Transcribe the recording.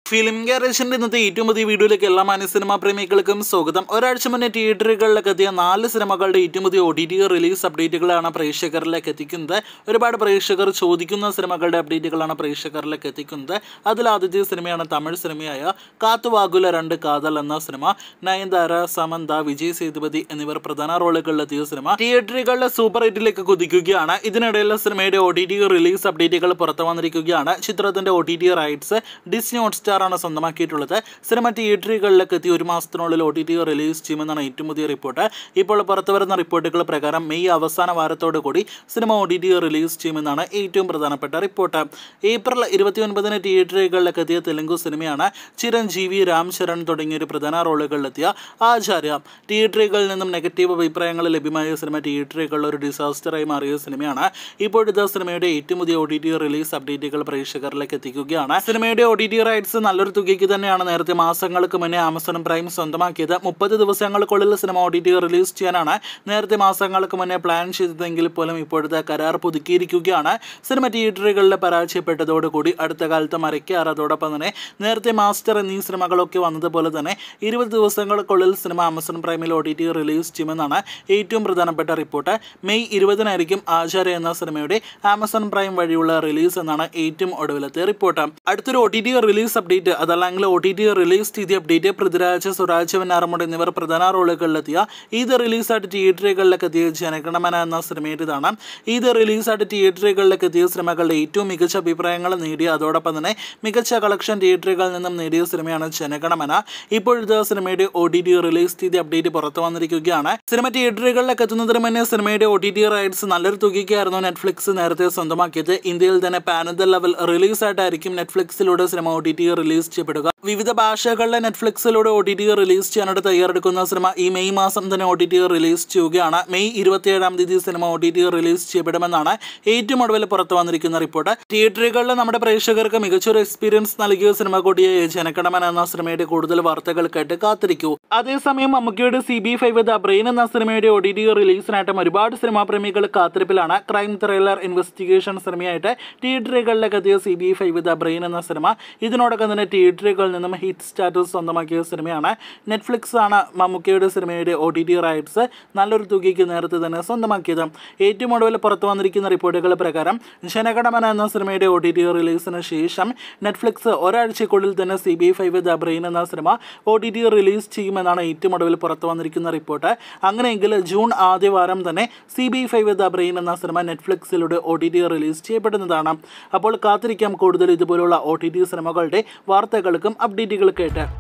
film ഗാരേജിന്റെ ഇന്നത്തെ ഏറ്റവും പുതിയ വീഡിയോയിലേക്ക് എല്ലാ മാന്യ സിനിമാ പ്രേമികൾക്കും സ്വാഗതം ഒരാഴ്ച മുന്നേ തിയേറ്ററുകളിലേക്ക് എത്തിയ നാല് സിനിമകളുടെ ഏറ്റവും പുതിയ ഒ ടി ടി റിലീസ് അപ്ഡേറ്റുകളാണ് പ്രേക്ഷകരിലേക്ക് എത്തിക്കുന്നത് ഒരുപാട് പ്രേക്ഷകർ ചോദിക്കുന്ന സിനിമകളുടെ അപ്ഡേറ്റുകളാണ് പ്രേക്ഷകരിലേക്ക് എത്തിക്കുന്നത് അതിൽ ആദ്യത്തെ സിനിമയാണ് തമിഴ് സിനിമയായ കാത്തുവാകുല രണ്ട് കാതൽ എന്ന സിനിമ നയൻതാര സമന്ത വിജയ് സേതുപതി എന്നിവർ പ്രധാന റോളുകളിലെത്തിയ സിനിമ തിയേറ്ററുകളിലെ സൂപ്പർ ഹിറ്റിലേക്ക് കുതിക്കുകയാണ് ഇതിനിടയിലെ സിനിമയുടെ ഒ ടി ടി റിലീസ് അപ്ഡേറ്റുകൾ പുറത്തു വന്നിരിക്കുകയാണ് ചിത്രത്തിന്റെ O T T rights Disney Hotstar ആണ് സ്വന്തമാക്കിയിട്ടുള്ളത് സിനിമ തിയേറ്ററുകളിലേക്ക് എത്തി ഒരു മാസത്തിനുള്ളിൽ ഒ ടി ടി റിലീസ് ചെയ്യുമെന്നാണ് ഏറ്റവും പുതിയ റിപ്പോർട്ട് ഇപ്പോൾ പുറത്തു വരുന്ന റിപ്പോർട്ടുകൾ പ്രകാരം മെയ് അവസാന വാരത്തോടു കൂടി സിനിമ ഒ ടി ടി റിലീസ് ചെയ്യുമെന്നാണ് ഏറ്റവും പ്രധാനപ്പെട്ട റിപ്പോർട്ട് ഏപ്രിൽ ഇരുപത്തി ഒൻപതിന് തിയേറ്ററുകളിലേക്ക് എത്തിയ തെലുങ്കു സിനിമയാണ് ചിരഞ്ജീവി രാം ചരൺ തുടങ്ങിയ ഒരു പ്രധാന റോളുകളിലെത്തിയ ആചാര്യ തിയേറ്ററുകളിൽ നിന്നും നെഗറ്റീവ് അഭിപ്രായങ്ങൾ ലഭ്യമായ സിനിമ തിയേറ്ററുകളിൽ ഒരു ഡിസാസ്റ്ററായി മാറിയ സിനിമയാണ് ഇപ്പോഴത്തെ സിനിമയുടെ ഏറ്റവും പുതിയ ഒ ടി ടി റിലീസ് അപ്ഡേറ്റുകൾ പ്രേക്ഷകരിലേക്ക് എത്തിക്കുകയാണ് സിനിമയുടെ ഒ ടി ടി റൈറ്റ്സ് നല്ലൊരു തുകയ്ക്ക് തന്നെയാണ് നേരത്തെ മാസങ്ങൾക്ക് മുന്നേ ആമസോൺ പ്രൈം സ്വന്തമാക്കിയത് മുപ്പത് ദിവസങ്ങൾക്കുള്ളിൽ സിനിമ ഒ ടി ടി റിലീസ് ചെയ്യാനാണ് നേരത്തെ മാസങ്ങൾക്ക് മുന്നേ പ്ലാൻ ചെയ്തതെങ്കിൽ പോലും ഇപ്പോഴത്തെ കരാർ പുതുക്കിയിരിക്കുകയാണ് സിനിമ തിയേറ്ററുകളിൽ പരാജയപ്പെട്ടതോടുകൂടി അടുത്ത കാലത്ത് മരയ്ക്കാർ അതോടൊപ്പം തന്നെ നേരത്തെ മാസ്റ്റർ എന്നീ സിനിമകളൊക്കെ വന്നതുപോലെ തന്നെ ഇരുപത് ദിവസങ്ങൾക്കുള്ളിൽ സിനിമ ആമസോൺ പ്രൈമിൽ ഒ ടി ടി റിലീസ് ചെയ്യുമെന്നാണ് ഏറ്റവും പ്രധാനപ്പെട്ട റിപ്പോർട്ട് മെയ് ഇരുപതിനായിരിക്കും ആചാര്യ എന്ന സിനിമയുടെ ആമസോൺ പ്രൈം വഴിയുള്ള റിലീസ് എന്നാണ് ഏറ്റവും ഒടുവിലത്തെ റിപ്പോർട്ട് അടുത്തൊരു O T T release update അതല്ലെങ്കിൽ ഒ ടി ടി റിലീസ് തീയതി അപ്ഡേറ്റ് പൃഥ്വിരാജ് സുരാജ് വെന്നാറമുട് എന്നിവർ പ്രധാന റോളുകളിലെത്തിയ ഇത് റിലീസായിട്ട് തിയേറ്ററുകളിലേക്ക് എത്തിയ ജനഗണമന എന്ന സിനിമയുടേതാണ് ഇത് റിലീസായിട്ട് തിയേറ്ററുകളിലേക്ക് എത്തിയ സിനിമകളുടെ ഏറ്റവും മികച്ച അഭിപ്രായങ്ങൾ നേടിയ അതോടൊപ്പം തന്നെ മികച്ച കളക്ഷൻ തിയേറ്ററുകളിൽ നിന്നും നേടിയ സിനിമയാണ് ജനഗണമന ഇപ്പോഴത്തെ സിനിമയുടെ ഒ ടി ടി റിലീസ് തീയതി അപ്ഡേറ്റ് പുറത്തു വന്നിരിക്കുകയാണ് സിനിമ തിയേറ്ററുകളിലേക്ക് എത്തുന്നതിന് മുന്നേ സിനിമയുടെ ഒ ടി ടി റൈറ്റ്സ് നല്ലൊരു തുകയ്ക്കായിരുന്നു നെറ്റ്ഫ്ലിക്സ് നേരത്തെ സ്വന്തമാക്കിയത് ഇന്ത്യയിൽ തന്നെ പാനൽ ലെവൽ റിലീസായിട്ടായിരിക്കും നെറ്റ്ഫ്ലിക്സിലൂടെ സിനിമ ഒ ടി ടി റിലീസ് ചെയ്യപ്പെടുക വിവിധ ഭാഷകളിലെ നെറ്റ്ഫ്ലിക്സിലൂടെ ഒ ടി ടി റിലീസ് ചെയ്യാനായിട്ട് തയ്യാറെടുക്കുന്ന സിനിമ ഈ മെയ് മാസം തന്നെ ഒ ടി ടി റിലീസ് ചെയ്യുകയാണ് മെയ് ഇരുപത്തിയേഴാം തീയതി സിനിമ ഒ ടി ടി റിലീസ് ചെയ്യപ്പെടുമെന്നാണ് ഏറ്റവും ഒടുവിൽ പുറത്തു വന്നിരിക്കുന്ന റിപ്പോർട്ട് തിയേറ്ററുകളിൽ നമ്മുടെ പ്രേക്ഷകർക്ക് മികച്ചൊരു എക്സ്പീരിയൻസ് നൽകിയ സിനിമ കൂടിയ ജനക്കടമൻ എന്ന സിനിമയുടെ കൂടുതൽ വാർത്തകൾ കേട്ട് കാത്തിരിക്കൂ അതേസമയം മമ്മൂക്കിയുടെ C B five the brain എന്ന സിനിമയുടെ ഒ ടി ടി റിലീസിനായിട്ടും ഒരുപാട് സിനിമാ പ്രേമികൾ കാത്തിരിപ്പിലാണ് ക്രൈം ത്രില്ലർ ഇൻവെസ്റ്റിഗേഷൻ സിനിമയായിട്ട് തിയേറ്ററുകളിലേക്ക് എത്തിയ C B five the brain എന്ന സിനിമ ഇതിനോടൊപ്പം തന്നെ തിയേറ്ററുകളിൽ നിന്നും ഹിറ്റ് സ്റ്റാറ്റസ് സ്വന്തമാക്കിയ സിനിമയാണ് നെറ്റ്ഫ്ലിക്സ് ആണ് മമ്മൂക്കയുടെ സിനിമയുടെ ഒ ടി ടി റൈറ്റ്സ് നല്ലൊരു തുകയ്ക്ക് നേരത്തെ തന്നെ സ്വന്തമാക്കിയത് ഏറ്റവും ഒടുവിൽ പുറത്തു വന്നിരിക്കുന്ന റിപ്പോർട്ടുകൾ പ്രകാരം ജനഗണമന എന്ന സിനിമയുടെ ഒ ടി ടി റിലീസിന് ശേഷം നെറ്റ്ഫ്ലിക്സ് ഒരാഴ്ചക്കുള്ളിൽ തന്നെ C B five the brain എന്ന സിനിമ ഒ ടി ടി റിലീസ് ചെയ്യുമെന്നാണ് ഏറ്റവും ഒടുവിൽ പുറത്തു വന്നിരിക്കുന്ന റിപ്പോർട്ട് അങ്ങനെയെങ്കിൽ ജൂൺ ആദ്യ വാരം തന്നെ C B five the brain എന്ന സിനിമ നെറ്റ്ഫ്ലിക്സിലൂടെ ഒ ടി ടി റിലീസ് ചെയ്യപ്പെടുന്നതാണ് അപ്പോൾ കാത്തിരിക്കാം കൂടുതൽ ഇതുപോലുള്ള ഒ ടി ടി സിനിമകളുടെ വാർത്തകൾക്കും അപ്ഡേറ്റുകൾ കേട്ട്